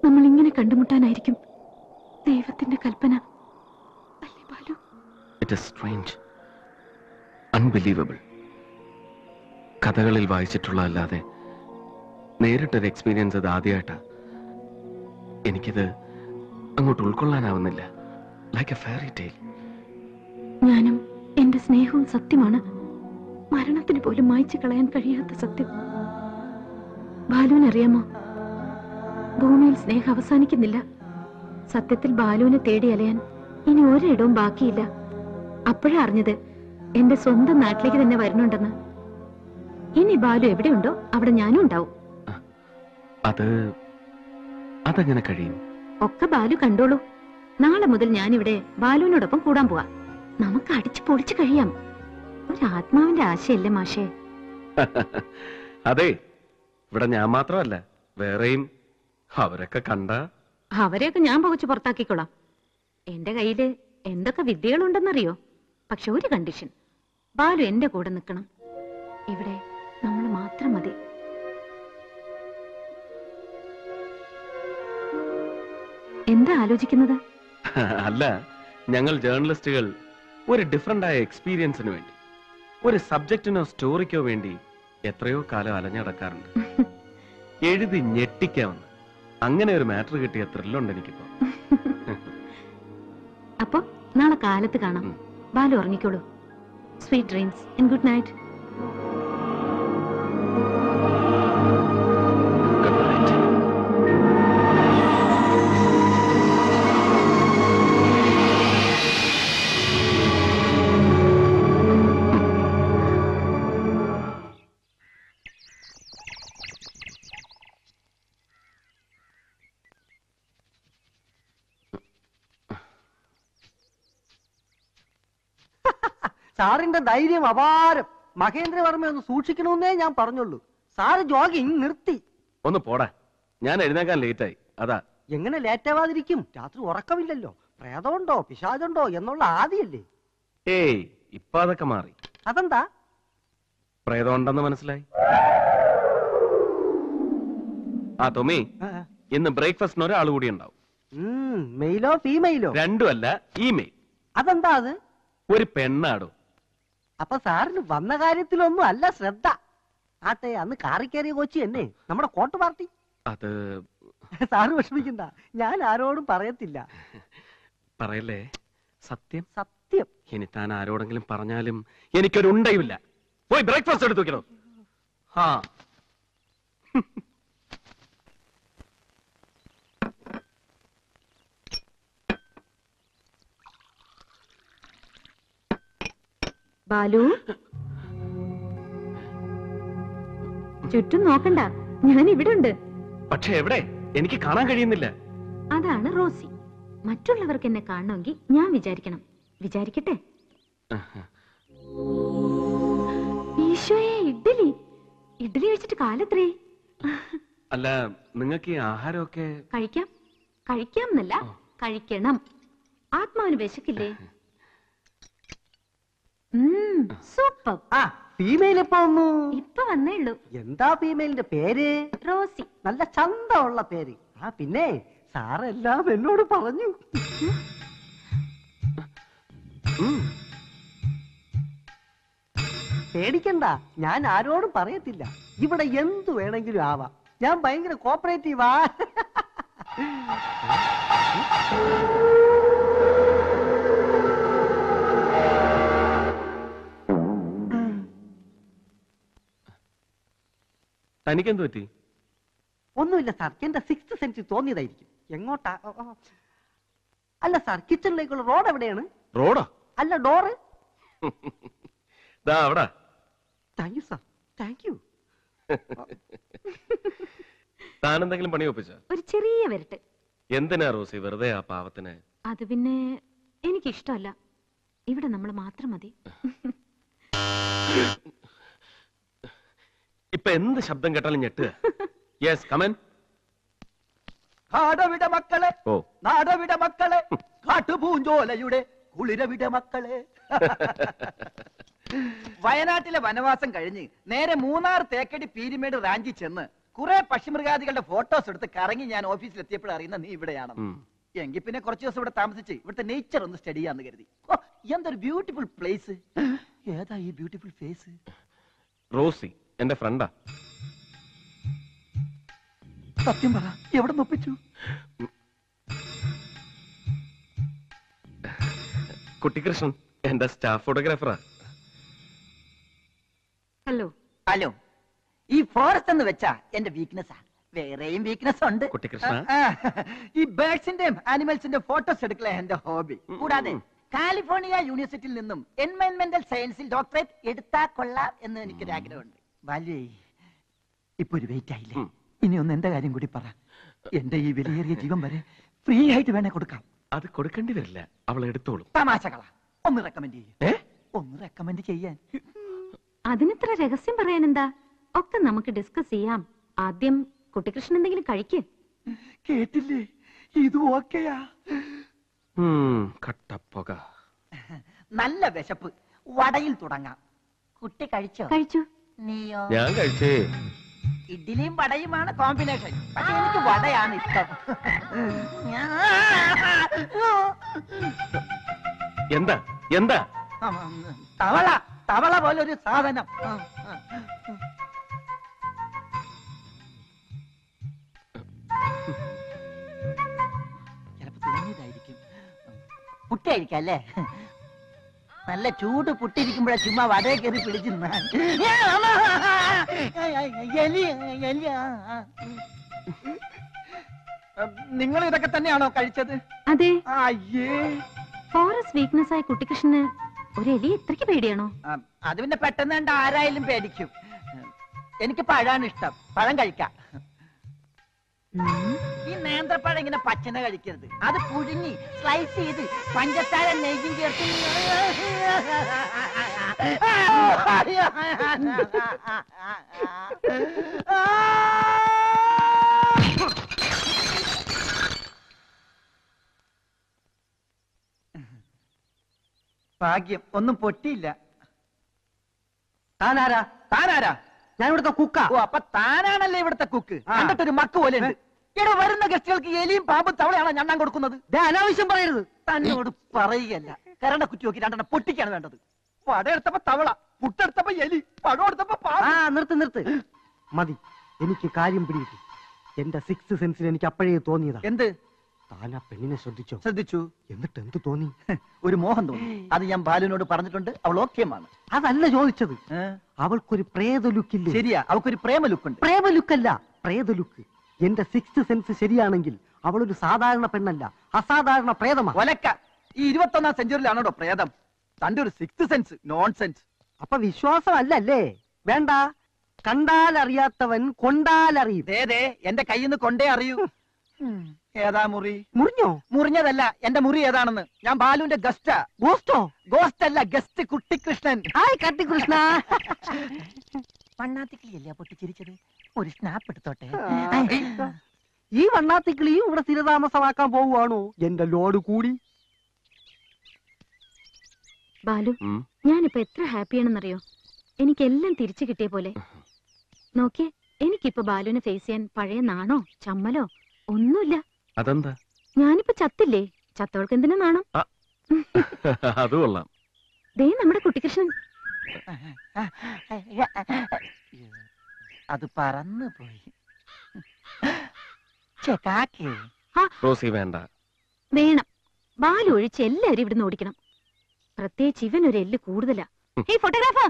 നമ്മൾ ഇങ്ങനെ കണ്ടുമുട്ടാനായിരിക്കും ദൈവത്തിന്റെ കൽപ്പന അല്ലേ Balu it is strange unbelievable കഥകളിൽ വായിച്ചിട്ടുള്ള അല്ലാതെ നേരിട്ടൊരു എക്സ്പീരിയൻസ് ഇത് ആദ്യമായിട്ടാ എനിക്കിത് അങ്ങോട്ട് ഉൾക്കൊള്ളാനാവുന്നില്ല ലൈക്ക് എ ഫെയറി ടെയിൽ ഞാനും എന്റെ സ്നേഹവും സത്യമാണ് മരണത്തിന് പോലും മായ്ച്ചു കളയാൻ കഴിയാത്ത സത്യം ബാലുവിനറിയാമോ ഭൂമിയിൽ സ്നേഹം അവസാനിക്കുന്നില്ല സത്യത്തിൽ ബാലുവിനെ തേടി അലയാൻ ഇനി ഒരിടവും ബാക്കിയില്ല അപ്പോഴാ അറിഞ്ഞത് എന്റെ സ്വന്തം നാട്ടിലേക്ക് തന്നെ വരുന്നുണ്ടെന്ന് ഇനി ബാലു എവിടെയുണ്ടോ അവിടെ ഞാനും ഉണ്ടാവും അത് അതെങ്ങനെ കഴിയും ഒക്കെ ബാലു കണ്ടോളൂ നാളെ മുതൽ ഞാനിവിടെ ബാലുവിനോടൊപ്പം കൂടാൻ പോവാ നമുക്ക് അടിച്ചു പൊളിച്ചു കഴിയാം ഒരു ആത്മാവിന്റെ ആശയല്ലേ മാഷേ അതെ ഇവിടെ ഞാൻ മാത്രമല്ല വേറെയും അവരൊക്കെ കണ്ട അവരെയൊക്കെ ഞാൻ പകച്ചു പുറത്താക്കിക്കോളാം എന്റെ കയ്യില് എന്തൊക്കെ വിദ്യകളുണ്ടെന്നറിയോ പക്ഷെ ഒരു കണ്ടീഷൻ ബാലു എന്റെ കൂടെ നിൽക്കണം ഇവിടെ നമ്മൾ മാത്രം മതി എന്താ ആലോചിക്കുന്നത് അല്ല ഞങ്ങൾ ജേർണലിസ്റ്റുകൾ ഒരു ഡിഫറെന്റ് ആയ എക്സ്പീരിയൻസിന് വേണ്ടി ഒരു സബ്ജക്റ്റിനോ സ്റ്റോറിക്കോ വേണ്ടി എത്രയോ കാലം അലഞ്ഞടക്കാറുണ്ട് എഴുതി ഞെട്ടിക്കാവുന്ന അങ്ങനെ ഒരു മാറ്റർ കിട്ടിയ ത്രില്ലുണ്ട് എനിക്കിപ്പോ അപ്പൊ നാളെ കാലത്ത് കാണാം ബാലു ഉറങ്ങിക്കോളൂ sweet dreams and good night സാറിന്റെ ധൈര്യം അപാരം മഹേന്ദ്രവർമ്മ ഒന്ന് സൂക്ഷിക്കണമെന്നേ ഞാൻ പറഞ്ഞുള്ളൂ സാറ് ജോഗിങ് നിർത്തി ഒന്ന് പോടാ ഞാൻ എഴുന്നേക്കാൻ ലേറ്റായി അതാ എങ്ങനെ ലേറ്റാവാതിരിക്കും രാത്രി ഉറക്കമില്ലല്ലോ പ്രേതമുണ്ടോ പിശാചുണ്ടോ എന്നുള്ള ആദിയല്ലേ ഏയ് ഇപ്പൊ അതൊക്കെ മാറി അതെന്താ പ്രേതം ഉണ്ടെന്ന് മനസ്സിലായി ആ തൊമ്മി ഇന്ന് ബ്രേക്ക്ഫാസ്റ്റിന് ഒരാൾ കൂടി ഉണ്ടാവും മെയിലോ ഫീമെയിലോ രണ്ടുമല്ല ഇമെയിൽ അതെന്താ അത് ഒരു പെണ്ണാടോ അപ്പൊ സാറിന് വന്ന കാര്യത്തിലൊന്നും അല്ല ശ്രദ്ധ ആട്ടെ അന്ന് കാറി കയറിയ കൊച്ചി എന്നെ നമ്മുടെ കോട്ട് പാർട്ടി അത് സാറ് വിഷമിക്കണ്ട ഞാൻ ആരോടും പറയത്തില്ല പറയല്ലേ സത്യം സത്യം ഇനി താൻ ആരോടെങ്കിലും പറഞ്ഞാലും എനിക്കൊരു ഉണ്ടയുമില്ല പോയി ബ്രേക്ക്ഫാസ്റ്റ് എടുത്തു വെക്കണോ ആ ബാലു ചുറ്റും നോക്കണ്ട ഞാൻ ഇവിടെ ഉണ്ട് പക്ഷെ എവിടെ എനിക്ക് കാണാൻ കഴിയുന്നില്ല അതാണ് റോസി മറ്റുള്ളവർക്ക് എന്നെ കാണണമെങ്കിൽ ഞാൻ വിചാരിക്കണം വിചാരിക്കട്ടെ ഈശോയെ ഇഡ്ഡലി ഇഡ്ഡലി കഴിച്ചിട്ട് കാലത്രേ അല്ല നിങ്ങൾക്ക് ഈ ആഹാരമൊക്കെ കഴിക്കാം കഴിക്കാം എന്നല്ല കഴിക്കണം ആത്മാവിന് വിശക്കില്ലേ ഉം, സൂപ്പർ ആ ഫീമെയിൽ എപ്പോ വന്നു ഇപ്പൊ വന്നേ ഉള്ളൂ എന്താ ഫീമെയിലിന്റെ പേര് റോസി നല്ല ചന്തമുള്ള പേര് ആ പിന്നെ സാറെല്ലാം എന്നോട് പറഞ്ഞു പേടിക്കണ്ട ഞാൻ ആരോടും പറയത്തില്ല ഇവിടെ എന്തു വേണമെങ്കിലും ആവാം ഞാൻ ഭയങ്കര കോപ്പറേറ്റീവാ തനിക്കെന്ത് പറ്റി ഒന്നുമില്ല സാർ എന്റെ സിക്സ് സെൻസ് തോന്നിയതായിരിക്കും എങ്ങോട്ടാ ഓ, ഓ. അല്ല സാർ കിച്ചണിലേക്കുള്ള റോഡ് എവിടെയാണ് റോഡോ അല്ല ഡോറ് ദാ അവിടെ thank you sir thank you താൻ എന്തെങ്കിലും പണി ഒപ്പിച്ച ഒരു ചെറിയ വരട്ട് എന്തിനാ റോസി വെറുതെ ആ പാവത്തിന് അത് പിന്നെ എനിക്കിഷ്ടമല്ല ഇവിടെ നമ്മൾ മാത്രം മതി ഇപ്പൊ എന്ത് ശബ്ദം കേട്ടാലും ഞെട്ടുക യെസ് കമൻ കാടവിട മക്കളെ ഓ നാടവിട മക്കളെ കാട്ടുപൂഞ്ചോലയുടെ കുളിരവിട മക്കളെ വയനാട്ടിലെ വനവാസം കഴിഞ്ഞ് നേരെ മൂന്നാർ തേക്കടി പീരിമേട് റാഞ്ചി ചെന്ന് കുറെ പക്ഷിമൃഗാദികളുടെ ഫോട്ടോസ് എടുത്ത് കറങ്ങി ഞാൻ ഓഫീസിൽ എത്തിയപ്പോഴും അറിയുന്ന നീ ഇവിടെയാണെന്ന് ഉം. എങ്കിൽ പിന്നെ കുറച്ച് ദിവസം ഇവിടെ താമസിച്ച് ഇവിടുത്തെ നേച്ചർ ഒന്ന് സ്റ്റഡി ചെയ്യാന്ന് കരുതി ഓ എന്തൊരു ബ്യൂട്ടിഫുൾ പ്ലേസ് ഏതാ ഈ ബ്യൂട്ടിഫുൾ ഫേസ് റോസി എന്റെ ഫ്രണ്ടാ സത്യം പറ എവിടെ നൊപ്പിച്ചു കുട്ടിക്കൃഷ്ണൻ എന്റെ സ്റ്റാഫ് ഫോട്ടോഗ്രാഫറാ ഹലോ ഹലോ ഈ ഫോറസ്റ്റ് എന്ന് വെച്ചാ എന്റെ വീക്ക്നെസ്സാ വേറെയും വീക്ക്നെസ് ഉണ്ട് കുട്ടിക്കൃഷ്ണ. ആ, ആ, ഈ ബേർഡ്സിന്റെയും ആനിമൽസിന്റെ ഫോട്ടോസ് എടുക്കല എന്റെ ഹോബി ഉം, കൂടാതെ ഉം. കാലിഫോർണിയ യൂണിവേഴ്സിറ്റിയിൽ നിന്നും എൻവയൺമെന്റൽ സയൻസിൽ ഡോക്ടറേറ്റ് എടുത്താ കൊള്ളാം എന്ന് എനിക്കൊരു ആഗ്രഹമുണ്ട് ബാല്യേ ഇപ്പൊ ഒരു വെയിറ്റ് ആയില്ലേ ഉം. ഇനി ഒന്ന് എന്റെ കാര്യം കൂടി പറ എന്റെ ഈ വിലയേറിയ ജീവൻ വരെ ഫ്രീ ആയിട്ട് വേണേ കൊടുക്കാം അത് കൊടുക്കേണ്ടി വരില്ല അവൾ എടുത്തോളും തമാശകളാ ഒന്ന് റെക്കമെൻഡ് ചെയ്യും ഏ ഒന്ന് റെക്കമെൻഡ് ചെയ്യാൻ അതിനിത്ര രഹസ്യം പറയാൻ എന്താ ഒക്കെ നമുക്ക് ഡിസ്കസ് ചെയ്യാം ആദ്യം കുട്ടികൃഷ്ണൻ എന്തെങ്കിലും കഴിക്ക് കേട്ടില്ലേ ഇത് ഓക്കെയാ ഉം, കട്ടപ്പുക നല്ല വിശപ്പ് വടയിൽ തുടങ്ങാം കുട്ടി കഴിച്ചോ കഴിച്ചു നീയോ ഞാൻ കഴിച്ചേ ഇഡ്ഡലിയും വടയുമാണ് കോമ്പിനേഷൻ പക്ഷെ എനിക്ക് വടയാണ് ഇഷ്ടം എന്താ എന്താ തവള തവള പോലെ ഒരു സാധനം ചിലപ്പോ തോന്നിയതായിരിക്കും പുട്ടി കഴിക്കാം അല്ലേ നല്ല ചൂട് പുട്ടിരിക്കുമ്പോഴാ ചുമ്മാ വടയെ കയറി പിടിച്ചു എലി എലി നിങ്ങൾ ഇതൊക്കെ തന്നെയാണോ കഴിച്ചത് അതെ അയ്യേ ഫോറസ്റ്റ് വീക്ക്നെസ് ആയ കുട്ടികൃഷ്ണന് ഒരു എലി ഇത്രയ്ക്ക് പേടിയാണോ ആ, അത് പിന്നെ പെട്ടെന്ന് കണ്ട ആരായാലും പേടിക്കും എനിക്ക് പഴാണ് ഇഷ്ടം പഴം കഴിക്കാം ഉം. ഈ നേന്ത്രപ്പഴം ഇങ്ങനെ പച്ചന കഴിക്കരുത് അത് പുഴുങ്ങി സ്ലൈസ് ചെയ്ത് പഞ്ചസാര നെയ്യും ചേർത്ത് ഭാഗ്യം ഒന്നും പൊട്ടിയില്ല താനാരാ താനാരാ ഞാൻ ഇവിടുത്തെ കുക്ക ഓ അപ്പൊ താനാണല്ലേ ഇവിടുത്തെ കുക്ക് ആ. കണ്ടിട്ടൊരു മക്ക് പോലെ ഉണ്ട് ഇവിടെ വരുന്ന ഗസ്റ്റുകൾക്ക് എലിയും പാമ്പും തവളയാണോ ഞണ്ണാൻ കൊടുക്കുന്നത് ദേ, അനാവശ്യം പറയരുത് തന്നോട് പറയുകയല്ല കരണ്ട കുറ്റി നോക്കി രണ്ടെണ്ണം പൊട്ടിക്കാണ് വേണ്ടത് വട എടുത്തപ്പോ തവള പുട്ടെടുത്തപ്പോ എലി പഴം എടുത്തപ്പോ ആ പാമ്പ് നിർത്ത് നിർത്ത് മതി എനിക്ക് കാര്യം പിടികിട്ടി എന്റെ സിക്സ് സെൻസിൽ എനിക്ക് അപ്പോഴേ തോന്നിയതാ എന്ത് താൻ ആ പെണ്ണിനെ ശ്രദ്ധിച്ചോ ശ്രദ്ധിച്ചു എന്നിട്ട് എന്ത് തോന്നി ഒരു മോഹം തോന്നി അത് ഞാൻ ബാലുവിനോട് പറഞ്ഞിട്ടുണ്ട് അവൾ ഓക്കെയാണ് അതല്ല ചോദിച്ചത് അവൾക്കൊരു പ്രേത ലുക്കില്ലേ ശരിയാ അവക്കൊരു പ്രേമ ലുക്കുണ്ട് പ്രേമ ലുക്കല്ല പ്രേത ലുക്ക് എന്റെ സിക്സ് സെൻസ് ശരിയാണെങ്കിൽ അവളൊരു സാധാരണ പെണ്ണല്ല അസാധാരണ പ്രേതമാ ഒലക്ക ഈ ഇരുപത്തൊന്നാം സെഞ്ചുറിയിലാണോ പ്രേതം തന്റെ ഒരു സിക്സ് സെൻസ് നോൺ സെൻസ് അപ്പൊ വിശ്വാസമല്ലല്ലേ വേണ്ട കണ്ടാൽ അറിയാത്തവൻ കൊണ്ടാലറിയും ദേ ദേ എന്റെ കയ്യിൽ നിന്ന് കൊണ്ടേ അറിയൂ ഏതാ മുറി മുറിഞ്ഞോ മുറിഞ്ഞതല്ല എന്റെ മുറി ഏതാണെന്ന് ഞാൻ ബാലുവിന്റെ ഗസ്റ്റാ ഗോസ്റ്റോ ഗോസ്റ്റ് അല്ല ഗസ്റ്റ് കുട്ടിക്കൃഷ്ണൻ ഹായ് കട്ടികൃഷ്ണ വണ്ണാത്തിക്കിളിയല്ലേ പൊട്ടിച്ചിരിച്ചത് ഒരു സ്നാപ്പ് എടുത്തോട്ടെ ഈ വണ്ണാത്തിക്കിളിയും ഇവിടെ സ്ഥിരതാമസമാക്കാൻ പോവുകയാണോ എന്റെ ലോഡ് കൂടി ബാലു ഉം. ഞാനിപ്പോ എത്ര ഹാപ്പിയാണെന്നറിയോ എനിക്കെല്ലാം തിരിച്ചു കിട്ടിയ പോലെ നോക്കിയേ എനിക്കിപ്പോ ബാലുവിനെ ഫേസ് ചെയ്യാൻ പഴയ നാണോ ചമ്മലോ ഒന്നുമില്ല അതെന്താ ഞാനിപ്പോ ചത്തില്ലേ ചത്തവൾക്ക് എന്തിനാ നാണം അത് കൊള്ളാം ദേ നമ്മുടെ കുട്ടികൃഷ്ണൻ അത് പറന്നു പോയി ചെക്കാക്കേ റോസി വേണ്ട വേണം ബാലു ഒഴിച്ച് എല്ലാവരും ഇവിടുന്ന് ഓടിക്കണം പ്രത്യേകിച്ച് ഇവൻ ഒരു എല്ല് കൂടുതലാ ഹേ ഫോട്ടോഗ്രാഫർ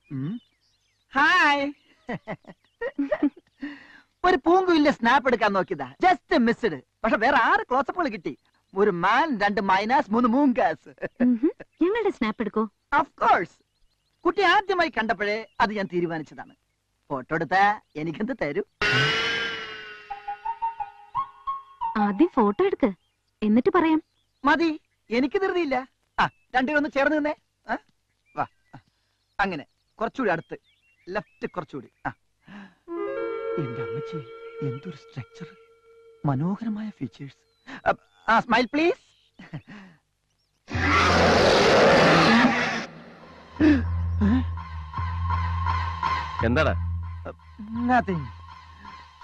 ഹായ് ഒരു പൂങ്കുവില്ല സ്നാപ്പ് എടുക്കാൻ നോക്കിയതാ ജസ്റ്റ് മിസ്ഡ് പക്ഷെ വേറെ ആറ് ക്ലോസപ്പുകൾ കിട്ടി ഒരു മാൻ രണ്ട് മൈനസ് മൂന്ന് മൂങ്കാസ് ഞങ്ങളുടെ സ്നാപ്പ് എടുക്കോ ഓഫ് കോഴ്സ് കുട്ടി ആദ്യമായി കണ്ടപ്പോഴേ അത് ഞാൻ തീരുമാനിച്ചതാണ് ഫോട്ടോ എടുത്താ എനിക്കെന്ത് തരൂ ആദ്യം ഫോട്ടോ എടുക്ക് എന്നിട്ട് പറയാം മതി എനിക്ക് ധൃതിയില്ല ആ രണ്ടുപേരും ഒന്ന് ചേർന്ന് നിന്നേ ആ, വാ ആ, അങ്ങനെ കുറച്ചുകൂടി അടുത്ത് ലെഫ്റ്റ് കുറച്ചുകൂടി ആ എന്റെ അമ്മച്ചി എന്തൊരു സ്ട്രക്ചർ മനോഹരമായ ഫീച്ചേഴ്സ് ആ സ്മൈൽ പ്ലീസ് എന്താടാ നത്തിങ്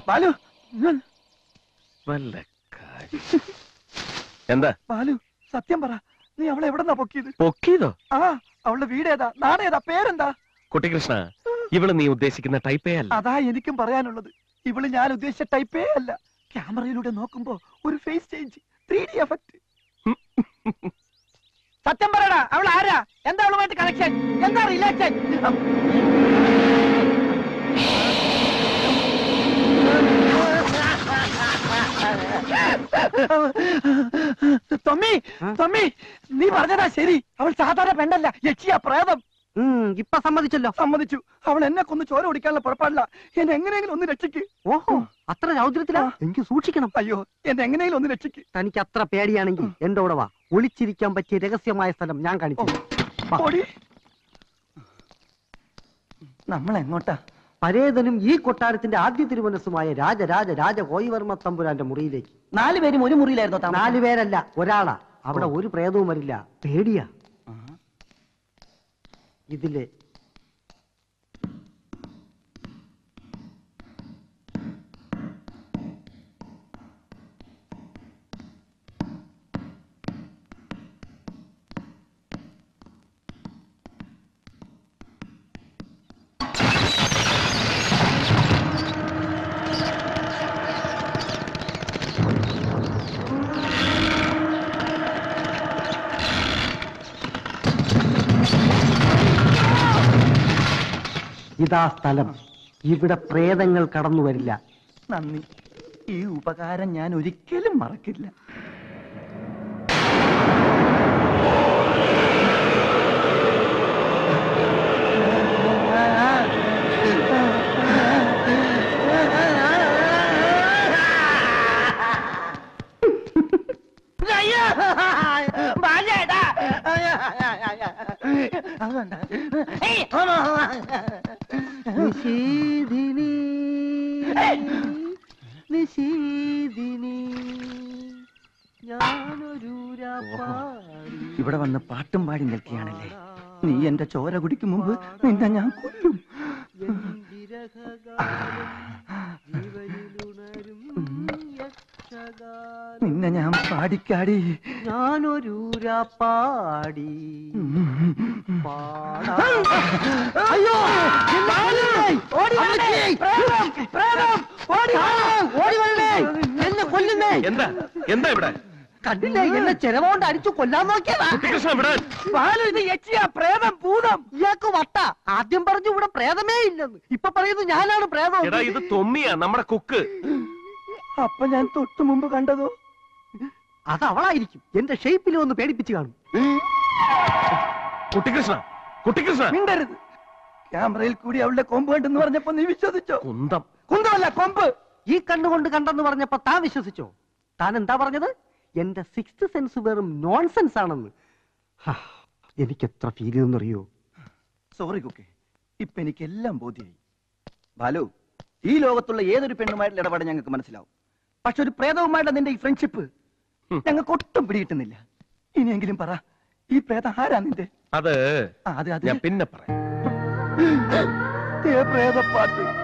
ബാലു വല്ല കാര്യം എന്താ ബാലു സത്യം പറ നീ അവളെ എവിടെന്നാ പൊക്കിയത് പൊക്കിയതോ ആ അവളുടെ വീട് ഏതാ നാടേതാ പേരെന്താ കുട്ടികൃഷ്ണ ഇവള് നീ ഉദ്ദേശിക്കുന്ന ടൈപ്പേ അല്ല അതാ എനിക്കും പറയാനുള്ളത് ഇവള് ഞാൻ ഉദ്ദേശിച്ച ടൈപ്പേ അല്ല ക്യാമറയിലൂടെ നോക്കുമ്പോ ഒരു face change three D effect സത്യം പറയടാ അവൾ ആരാ എന്താ അവളുമായിട്ട് കണക്ഷൻ എന്താ റിലേഷൻ തൊമ്മി ആ? തൊമ്മി നീ പറഞ്ഞതാ ശരി അവൾ സാധാരണ പെണ്ണല്ല യക്ഷിയാ പ്രേതം ഉം, ഇപ്പൊ സമ്മതിച്ചല്ലോ സമ്മതിച്ചു അവൾ എന്നെ കൊന്ന് ചോര കുടിക്കാനുള്ള പുറപ്പാടില്ല എന്നെ എങ്ങനെയെങ്കിലും ഒന്ന് രക്ഷിക്ക് ഓഹോ അത്ര രൗദ്രത്തിലാ ആ. എനിക്ക് സൂക്ഷിക്കണം അയ്യോ എന്നെ എങ്ങനെയെങ്കിലും ഒന്ന് രക്ഷിക്ക് തനിക്ക് അത്ര പേടിയാണെങ്കിൽ എന്റെ കൂടെ വാ ഒളിച്ചിരിക്കാൻ പറ്റിയ രഹസ്യമായ സ്ഥലം ഞാൻ കാണിച്ചു തരാം. വാ. ഓടി നമ്മൾ എങ്ങോട്ടാ പരേതനും ഈ കൊട്ടാരത്തിന്റെ ആദ്യ തിരുമനസ്സുമായ രാജരാജ രാജ കോയിവർമ്മ തമ്പുരാന്റെ മുറിയിലേക്ക് നാല് പേരും ഒരു മുറിയിലായിരുന്നോ നാലു പേരല്ല ഒരാളാ അവിടെ ഒരു പ്രേതവും വരില്ല പേടിയാ ഇതില് ഇതാ സ്ഥലം ഇവിടെ പ്രേതങ്ങൾ കടന്നു വരില്ല നന്ദി ഈ ഉപകാരം ഞാൻ ഒരിക്കലും മറക്കില്ല നിശീദിനി നിശീദിനി ഞാനൊരു രാപ്പാടി ഇവിടെ വന്ന് പാട്ടും പാടി നിൽക്കുകയാണല്ലേ നീ എന്റെ ചോര കുടിക്കും മുമ്പ് നിന്നെ ഞാൻ കൊല്ലും നിന്നെ ഞാൻ പാടിക്കാടി ഞാനൊരു രാപ്പാടി പാടാ അയ്യോ എന്നെ കൊല്ലുന്നേ എന്താ എന്താ ഇവിടെ കണ്ടില്ലേ എന്നെ ചെലവുകൊണ്ട് അടിച്ചു കൊല്ലാൻ നോക്കിയതാ കുട്ടികൃഷ്ണ ഇവിടെ ബാലു ഇത് യക്ഷിയാ പ്രേതം ഭൂതം ഇയാൾക്ക് വട്ട ആദ്യം പറഞ്ഞു ഇവിടെ പ്രേതമേ ഇല്ലെന്ന് ഇപ്പൊ പറയുന്നു ഞാനാണ് പ്രേതം എടാ ഇത് തൊമ്മിയാ നമ്മുടെ കുക്ക് അപ്പൊ ഞാൻ തൊട്ടു മുമ്പ് കണ്ടതോ അത് അവളായിരിക്കും എന്റെ ഷേപ്പിൽ ഒന്ന് പേടിപ്പിച്ച് കാണും കുട്ടികൃഷ്ണ കുട്ടികൃഷ്ണ മിണ്ടരുത് ക്യാമറയിൽ കൂടി അവളുടെ കൊമ്പ് കണ്ടെന്ന് പറഞ്ഞപ്പോ നീ വിശ്വസിച്ചോ കുന്തം കുന്തമല്ല കൊമ്പ് ഈ കണ്ണുകൊണ്ട് കണ്ടെന്ന് പറഞ്ഞപ്പോ താൻ വിശ്വസിച്ചോ താൻ എന്താ പറഞ്ഞത് എന്റെ സിക്സ്ത് സെൻസ് വെറും നോൺസെൻസ് ആണെന്ന് ഹാ, എനിക്ക് എത്ര ഫീൽ ചെയ്തെന്നറിയോ സോറി കുക്കെ ഇപ്പൊ എനിക്ക് എല്ലാം ബോധ്യായി ബാലു ഈ ലോകത്തുള്ള ഏതൊരു പെണ്ണുമായിട്ടുള്ള ഇടപാട് ഞങ്ങൾക്ക് മനസ്സിലാവും പക്ഷെ ഒരു പ്രേതവുമായിട്ടുള്ള നിന്റെ ഈ ഫ്രണ്ട്ഷിപ്പ് ഹും. ഞങ്ങൾക്ക് ഒട്ടും പിടികിട്ടുന്നില്ല ഇനിയെങ്കിലും പറ ഈ പ്രേതം ആരാ നിന്റെ അത് ആ, അത് അത് ഞാൻ പിന്നെ പറയാം ദേ പ്രേതപ്പാട്ട്